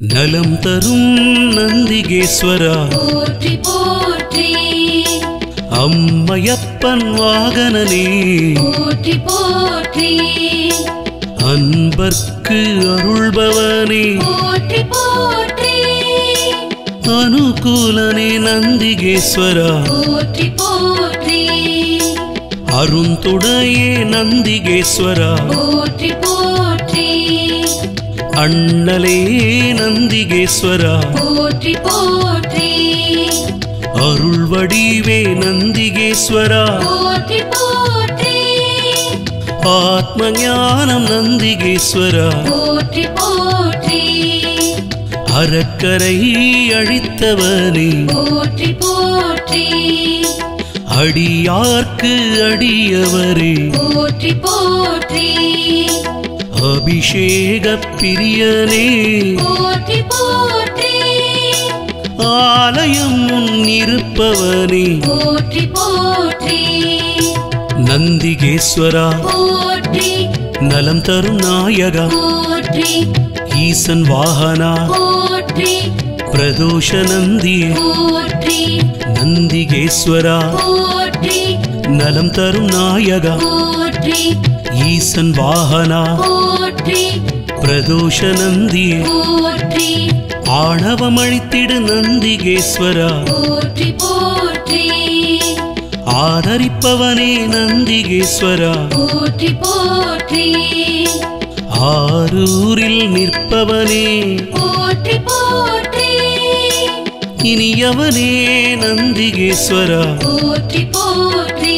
நலம் தரும் நந்திகேஸ்வரா போற்றி போற்றி அம்மையப்பன் வாகனனே போற்றி போற்றி அன்பர்க்கு அருள்பவனே போற்றி போற்றி அனுகூலனே நந்திகேஸ்வரா போற்றி போற்றி அருந்துடையே நந்திகேஸ்வரா போற்றி போற்றி அண்ணலே நந்திகேஸ்வரா போற்றி போற்றி அருள் வடிவே நந்திகேஸ்வரா போற்றி போற்றி ஆத்ம ஞானம் நந்திகேஸ்வரா போற்றி போற்றி அறக்கரை அழித்தவனே போற்றி போற்றி அடியார்க்கு அடியவரே போற்றி போற்றி அபிஷேக பிரியனே போற்றி போற்றி ஆலயம் முன் இருப்பவனே போற்றி போற்றி நந்திகேஸ்வரா போற்றி நலம் தரும் நாயகா போற்றி ஈசன் வாகனா போற்றி பிரதோஷ நந்தியே போற்றி நந்திகேஸ்வரா போற்றி நலம் தரும் நாயகா போற்றி ஈசன் வாகனா போற்றி பிரதோஷ நந்தியே போற்றி ஆணவம் அழித்திடு நந்திகேஸ்வரா போற்றி போற்றி ஆதரிப்பவனே நந்திகேஸ்வரா போற்றி போற்றி ஆரூரில் நிற்பவனே போற்றி போற்றி இனியவனே நந்திகேஸ்வரா போற்றி போற்றி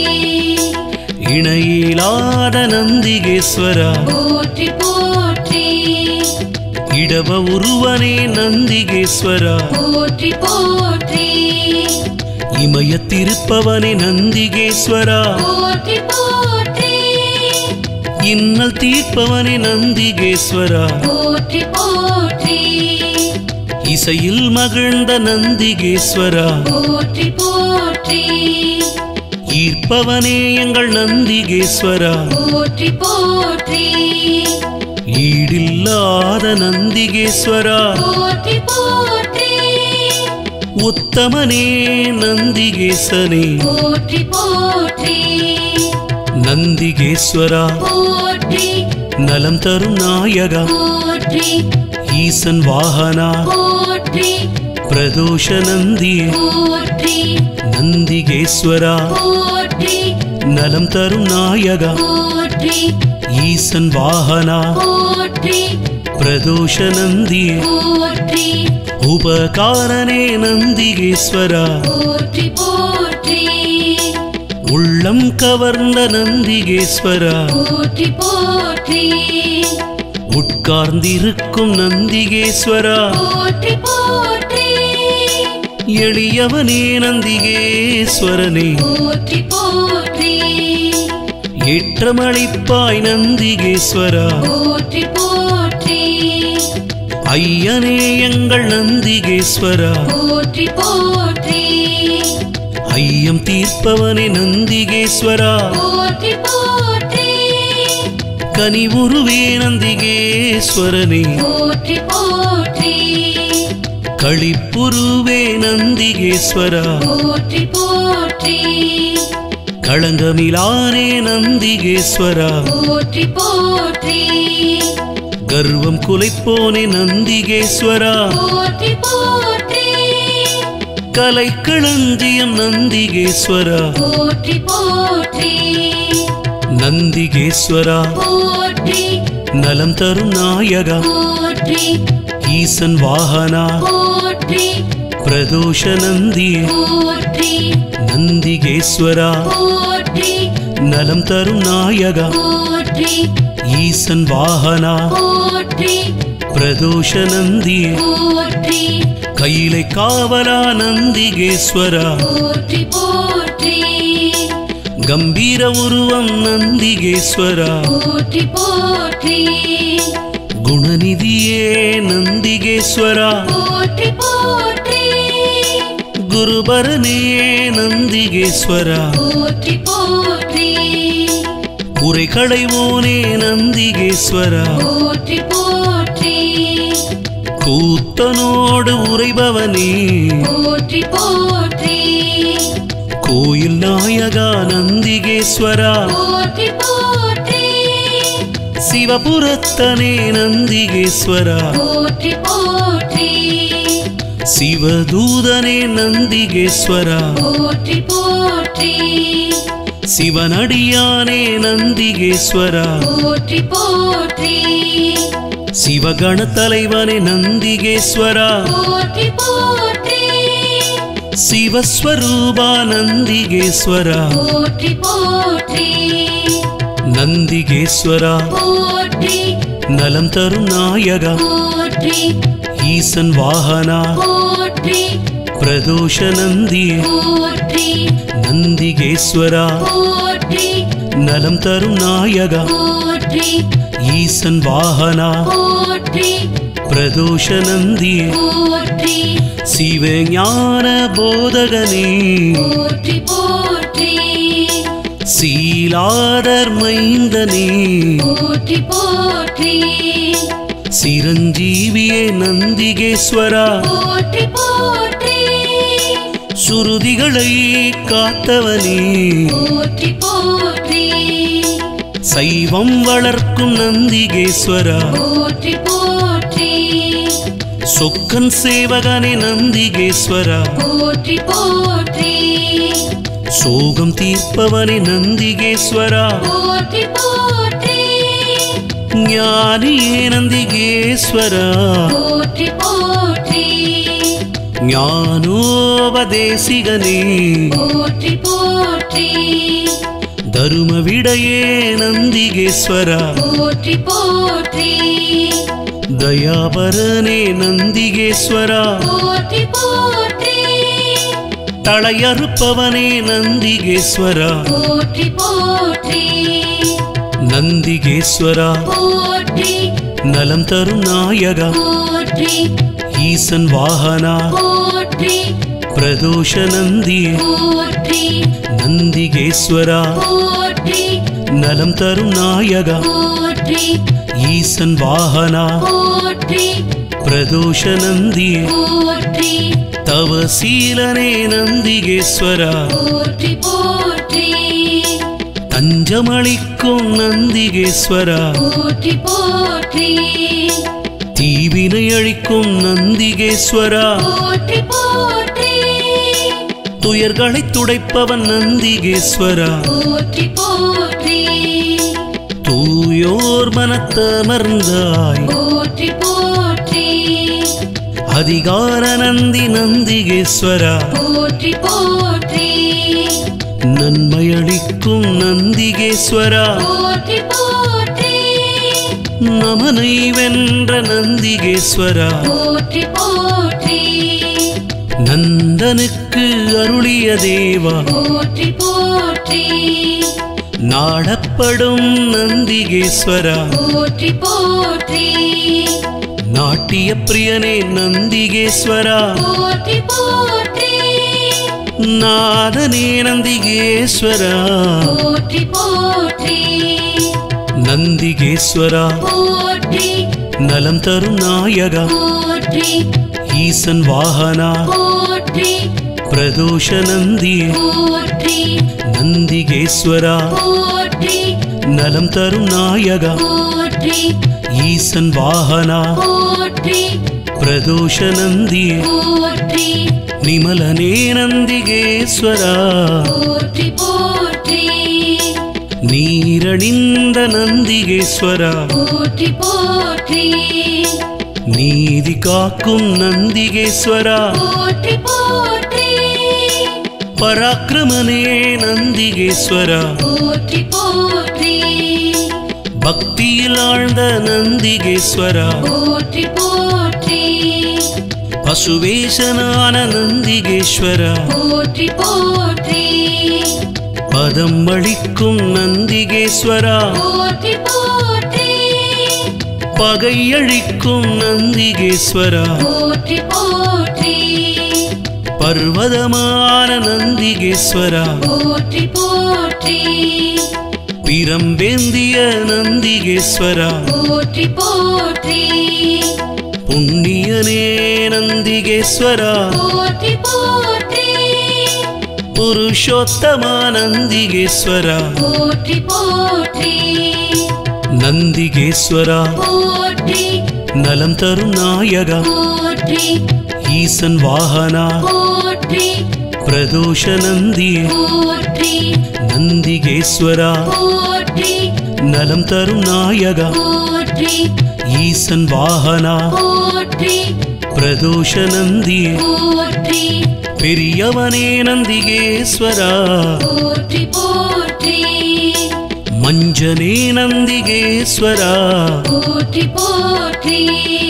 இணையிலாத நந்திகேஸ்வரா போற்றி போற்றி இடவ உருவனே நந்திகேஸ்வரா போற்றி போற்றி இமயத்திருப்பவனே நந்திகேஸ்வரா போற்றி போற்றி இன்னல் தீர்ப்பவனே நந்திகேஸ்வரா போற்றி போற்றி இசையில் மகிழ்ந்த நந்திகேஸ்வரா போற்றி போற்றி ஈர்ப்பவனே எங்கள் நந்திகேஸ்வரா போற்றி போற்றி ஈடில்லாத நந்திகேஸ்வரா போற்றி போற்றி உத்தமனே நந்திகேசனே போற்றி போற்றி நந்திகேஸ்வரா போற்றி நலம் தரும் நாயகா போற்றி ஈசன் வாகனா போற்றி பிரதோஷ நந்தியே போற்றி நந்திகேஸ்வரா போற்றி நலம் தரும் நாயகா போற்றி ஈசன் வாகனா போற்றி பிரதோஷ நந்தியே போற்றி உபகாரனே நந்திகேஸ்வரா போற்றி போற்றி உள்ளம் கவர்ந்த நந்திகேஸ்வரா போற்றி போற்றி உட்கார்ந்திருக்கும் நந்திகேஸ்வரா போற்றி போற்றி எளியவனே நந்திகேஸ்வரனே போற்றி போற்றி ஏற்றமளிப்பாய் நந்திகேஸ்வரா போற்றி போற்றி ஐயனே எங்கள் நந்திகேஸ்வரா போற்றி போற்றி ஐயம் தீர்ப்பவனே நந்திகேஸ்வரா போற்றி போற்றி கனிவுருவே நந்திகேஸ்வரனே போற்றி போற்றி களிப்புருவே நந்திகேஸ்வரா போற்றி போற்றி களங்கமிலானே நந்திகேஸ்வரா போற்றி போற்றி கர்வம் குலைப்போனே நந்திகேஸ்வரா போற்றி போற்றி கலைக்களஞ்சியம் நந்திகேஸ்வரா போற்றி போற்றி நந்திகேஸ்வரா போற்றி நலம் தரும் நாயகா போற்றி ஈசன் வாகனா போற்றி பிரதோஷ நந்தியே போற்றி நந்திகேஸ்வரா போற்றி நலம் தரும் நாயகா போற்றி ஈசன் வாகனா போற்றி பிரதோஷ நந்தியே போற்றி கையிலை காவலா நந்திகேஸ்வரா போற்றி போற்றி கம்பீர உருவம் நந்திகேஸ்வரா போற்றி போற்றி குணநிதியே நந்திகேஸ்வரா போற்றி போற்றி குருபரனே நந்திகேஸ்வரா போற்றி போற்றி குறை களைவோனே நந்திகேஸ்வரா போற்றி போற்றி கூத்தனோடு உறைபவனே போற்றி போற்றி கோயில் நாயகா நந்திகேஸ்வரா போற்றி போற்றி சிவபுரத்தனே நந்திகேஸ்வரா போற்றி போற்றி சிவதூதனே நந்திகேஸ்வரா போற்றி போற்றி சிவனடியானே நந்திகேஸ்வரா போற்றி போற்றி சிவகண தலைவனே நந்திகேஸ்வரா போற்றி போற்றி சிவஸ்வரூபா நந்திகேஸ்வரா போற்றி போற்றி நந்திகேஸ்வரா போற்றி நலம் தரும் நாயகா போற்றி ஈசன் வாகனா போற்றி பிரதோஷ நந்தி போற்றி நந்திகேஸ்வரா போற்றி நலம் தரும் நாயகா போற்றி ஈசன் வாகனா போற்றி பிரதோஷ நந்தி போற்றி சிவஞான போதகனே போற்றி போற்றி சீலாதர் மைந்தனே போற்றி போற்றி சிரஞ்சீவியே நந்திகேஸ்வரா போற்றி போற்றி சுருதிகளை காத்தவனே போற்றி போற்றி சைவம் வளர்க்கும் நந்திகேஸ்வரா போற்றி போற்றி சொக்கன் சேவகனே நந்திகேஸ்வரா போற்றி போற்றி சோகம் தீர்ப்பவனே நந்திகேஸ்வரா போற்றி போற்றி ஞானியே நந்திகேஸ்வரா போற்றி போற்றி ஞானோபதேசிகனே போற்றி போற்றி தரும விடையே நந்திகேஸ்வரா போற்றி போற்றி தயாபரனே நந்திகேஸ்வரா போற்றி போற்றி தளையறுப்பவனே நந்திகேஸ்வரா போற்றி போற்றி நந்திகேஸ்வரா போற்றி நலம் தரும் நாயகா போற்றி ஈசன் வாகனா போற்றி பிரதோஷ நந்தி போற்றி நந்திகேஸ்வரா போற்றி நலம் தரும் நாயகா போற்றி ஈசன் வாகனா போற்றி பிரதோஷ நந்தி போற்றி தவசீலனே நந்திகேஸ்வரா போற்றி போற்றி தஞ்சமளிக்கும் நந்திகேஸ்வரா போற்றி போற்றி தீவினை அழிக்கும் நந்திகேஸ்வரா போற்றி போற்றி துயர்களை துடைப்பவன் நந்திகேஸ்வரா போற்றி போற்றி தூயோர் மனத்தமர்ந்தாய் போற்றி போற்றி அதிகார நந்தி நந்திகேஸ்வரா போற்றி போற்றி நன்மையளிக்கும் நந்திகேஸ்வரா போற்றி போற்றி நமனை வென்ற நந்திகேஸ்வரா போற்றி போற்றி நந்தனுக்கு அருளிய தேவா போற்றி போற்றி நாடப்படும் நந்திகேஸ்வரா போற்றி போற்றி நாட்டிய பிரியனே நந்திகேஸ்வரா போற்றி போற்றி நாதனே நந்திகேஸ்வரா போற்றி போற்றி நந்திகேஸ்வரா போற்றி நலம் தரும் நாயகா போற்றி ஈசன் வாகனா போற்றி பிரதோஷ நந்தி போற்றி நந்திகேஸ்வரா போற்றி நலம் தரும் நாயகா போற்றி ஈசன் வாகனா போற்றி பிரதோஷ நந்தி போற்றி நிமலனே நந்திகேஸ்வரா போற்றி போற்றி நீரணிந்த நந்திகேஸ்வரா போற்றி போற்றி நீதி காக்கும் நந்திகேஸ்வரா போற்றி போற்றி பராக்கிரமனே நந்திகேஸ்வரா போற்றி போற்றி பக்தியில் ஆழ்ந்த நந்திகேஸ்வரா போற்றி போற்றி பசுவேஷனான நந்திகேஸ்வரா போற்றி போற்றி பதம் அளிக்கும் நந்திகேஸ்வரா போற்றி போற்றி பகையழிக்கும் நந்திகேஸ்வரா போற்றி போற்றி பர்வதமான நந்திகேஸ்வரா போற்றி போற்றி பிரம்பேந்திய நந்திகேஸ்வரா போற்றி போற்றி புண்ணிய ஐயனே நந்திகேஸ்வரா போற்றி போற்றி புருஷோத்தமா நந்திகேஸ்வரா போற்றி போற்றி நந்திகேஸ்வரா போற்றி நலம் தரும் நாயகா போற்றி ஈசன் வாகனா போற்றி பிரதோஷ நந்தியே போற்றி நந்திகேஸ்வரா போற்றி நலம் தரும் நாயகா போற்றி ஈசன் வாகனா போற்றி பிரதோஷ நந்தியே போற்றி பெரியவனே நந்திகேஸ்வரா போற்றி போற்றி மஞ்சனே நந்திகேஸ்வரா போற்றி போற்றி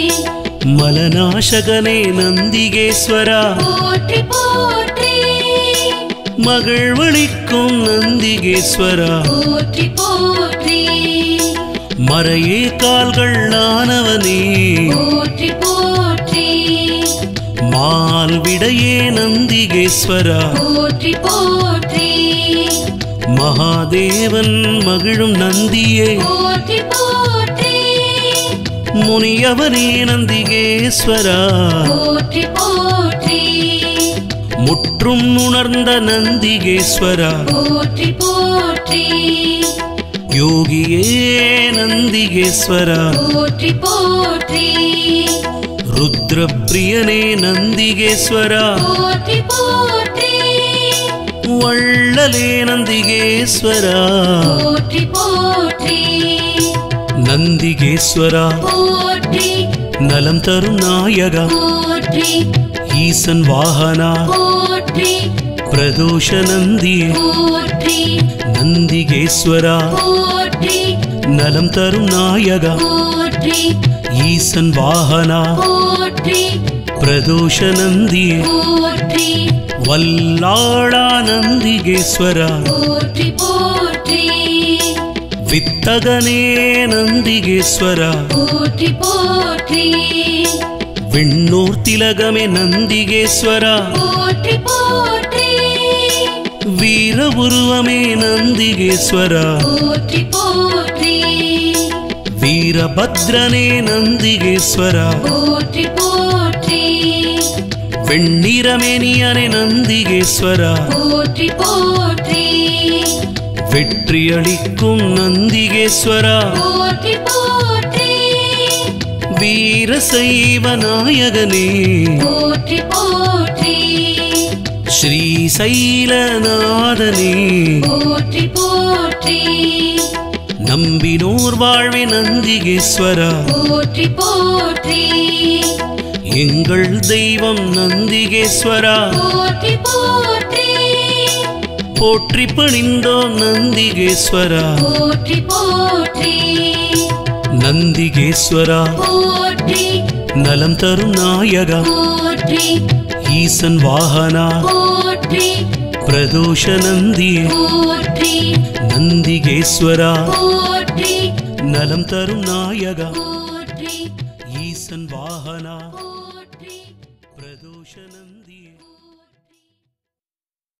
மலநாசகனே நந்திகேஸ்வரா போற்றி போற்றி மகிழ்வளிக்கும் நந்திகேஸ்வரா போற்றி போற்றி மறையே கால்கள் ஆனவனே போற்றி போற்றி மால் விடையே நந்திகேஸ்வரா போற்றி போற்றி மகாதேவன் மகிழும் நந்தியே போற்றி போற்றி முனியவனே நந்திகேஸ்வரா போற்றி போற்றி முற்றும் உணர்ந்த நந்திகேஸ்வரா போற்றி போற்றி யோகியே நந்திகேஸ்வரா போற்றி போற்றி ருத்ரப்பிரியனே நந்திகேஸ்வரா போற்றி போற்றி வள்ளலே நந்திகேஸ்வரா போற்றி போற்றி நந்திகேஸ்வரா போற்றி நலம் தரும் நாயகா போற்றி ஈசன் வாகனா போற்றி பிரதோஷ நந்தியே போற்றி நந்திகேஸ்வரா போற்றி நலம் தரும் நாயகா போற்றி ஈசன் வாகனா போற்றி பிரதோஷ நந்தியே போற்றி வல்லாளா நந்திகேஸ்வரா போற்றி போற்றி வித்தகனே நந்திகேஸ்வரா போற்றி போற்றி விண்ணூர் திலகமே நந்திகேஸ்வரா போற்றி போற்றி வீர உருவமே நந்திகேஸ்வரா போற்றி போற்றி வீரபத்ரனே நந்திகேஸ்வரா போற்றி போற்றி வெண்ணிறமேனியனே நந்திகேஸ்வரா போற்றி போற்றி வெற்றியளிக்கும் நந்திகேஸ்வரா போற்றி போற்றி வீரசைவ நாயகனே போற்றி போற்றி ஸ்ரீசைலநாதனே போற்றி போற்றி நம்பினோர் வாழ்வே நந்திகேஸ்வரா போற்றி போற்றி எங்கள் தெய்வம் நந்திகேஸ்வரா போற்றி போற்றி போற்றி பணிந்தோம் நந்திகேஸ்வரா போற்றி போற்றி நந்திகேஸ்வரா போற்றி நலம் தரும் நாயகா போற்றி ஈசன் வாகனா போற்றி பிரதோஷ நந்தியே போற்றி நந்திகேஸ்வரா போற்றி நலம் தரும் நாயகா போற்றி ஈசன் வாகனா போற்றி பிரதோஷ நந்தியே